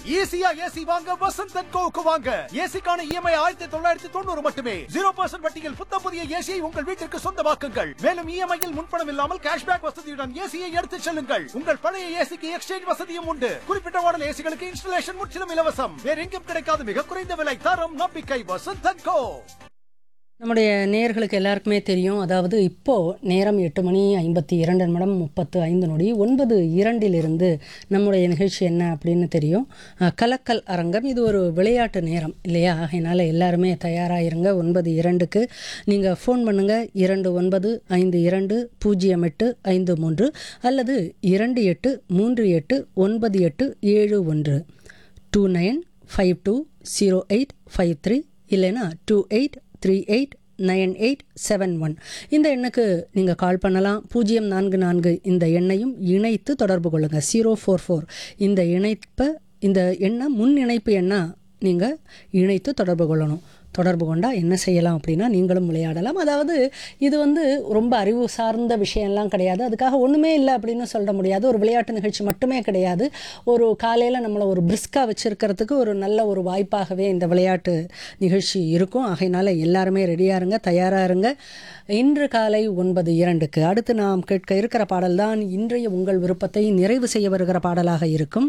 ஈஸியா ஏசி வாங்க வசந்த் அண்ட் கோவுக்கு வாங்க ஏசிக்கான இஎம்ஐ ஆயிரத்தி தொள்ளாயிரத்தி தொண்ணூறு மட்டுமே ஜீரோ பர்சன்ட் வட்டியில் புத்தம் புதிய ஏசியை உங்கள் வீட்டிற்கு சொந்தமாக்குங்கள் மேலும் இஎம்ஐயில் முன்பணம் இல்லாமல் கேஷ்பேக் வசதியுடன் ஏசியை எடுத்துச் செல்லுங்கள் உங்கள் பழைய ஏசிக்கு எக்ஸ்சேஞ்ச் வசதியும் உண்டு குறிப்பிட்ட மாடல் ஏசிகளுக்கு இன்ஸ்டலேஷன் முற்றிலும் இலவசம் வேற எங்கும் கிடைக்காத மிக குறைந்த விலை தரம் நம்பிக்கை வசந்த் அண்ட் கோ நம்முடைய நேயர்களுக்கு எல்லாருக்குமே தெரியும் அதாவது இப்போ நேரம் எட்டு மணி ஐம்பத்தி இரண்டு நிமிடம் முப்பத்து ஐந்து நொடி ஒன்பது இரண்டிலிருந்து நம்முடைய நிகழ்ச்சி என்ன அப்படின்னு தெரியும் அஹ், கலக்கல் அரங்கம் இது ஒரு விளையாட்டு நேரம் இல்லையா ஆகையினால எல்லாருமே தயாராக இருங்க ஒன்பது இரண்டுக்கு நீங்கள் ஃபோன் பண்ணுங்கள் இரண்டு ஒன்பது ஐந்து இரண்டு பூஜ்ஜியம் எட்டு ஐந்து மூன்று அல்லது இரண்டு எட்டு மூன்று எட்டு ஒன்பது எட்டு ஏழு ஒன்று two nine five two zero eight five three இல்லைன்னா two eight three eight nine eight seven one இந்த எண்ணுக்கு நீங்கள் கால் பண்ணலாம் பூஜ்ஜியம் நான்கு நான்கு இந்த எண்ணையும் இணைத்து தொடர்பு கொள்ளுங்கள் ஜீரோ ஃபோர் ஃபோர் இந்த இணைப்பை இந்த எண்ணை முன் இணைப்பு எண்ணா நீங்கள் இணைத்து தொடர்பு கொள்ளணும் தொடர்பு கொண்டால் என்ன செய்யலாம் அப்படின்னா நீங்களும் விளையாடலாம் அதாவது இது வந்து ரொம்ப அறிவு சார்ந்த விஷயம்லாம் கிடையாது அதுக்காக ஒன்றுமே இல்லை அப்படின்னு சொல்ல முடியாது ஒரு விளையாட்டு நிகழ்ச்சி மட்டுமே கிடையாது ஒரு காலையில் நம்மளை ஒரு பிரிஸ்காக வச்சுருக்கிறதுக்கு ஒரு நல்ல ஒரு வாய்ப்பாகவே இந்த விளையாட்டு நிகழ்ச்சி இருக்கும் ஆகையினால எல்லாருமே ரெடியாக இருங்க தயாராக இருங்க இன்று காலை ஒன்பது இரண்டுக்கு அடுத்து நாம் கேட்க இருக்கிற பாடல்தான் இன்றைய உங்கள் விருப்பத்தை நிறைவு செய்ய வருகிற பாடலாக இருக்கும்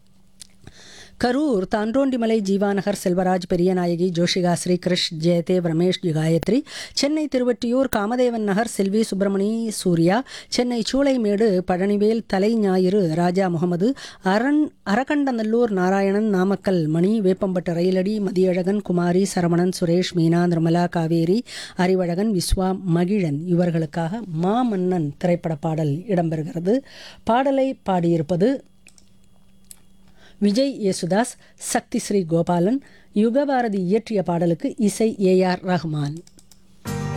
கரூர் தாண்டோண்டிமலை ஜீவாநகர் செல்வராஜ் பெரியநாயகி ஜோஷிகா ஸ்ரீ கிருஷ் ஜெயதேவ் ரமேஷ் ஜி காயத்ரி சென்னை திருவொற்றியூர் காமதேவன் நகர் செல்வி சுப்பிரமணி சூர்யா சென்னை சூளைமேடு பழனிவேல் தலை ஞாயிறு ராஜா முகமது அரண் அரகண்டநல்லூர் நாராயணன் நாமக்கல் மணி வேப்பம்பட்டு ரயிலடி மதியழகன் குமாரி சரவணன் சுரேஷ் மீனா நிர்மலா காவேரி அறிவழகன் விஸ்வா மகிழன் இவர்களுக்காக மாமன்னன் திரைப்பட பாடல் இடம்பெறுகிறது பாடலை பாடியிருப்பது விஜய் யேசுதாஸ் சக்தி ஸ்ரீ கோபாலன் யுகபாரதி இயற்றிய பாடலுக்கு இசை ஏ ஆர் ரஹ்மான்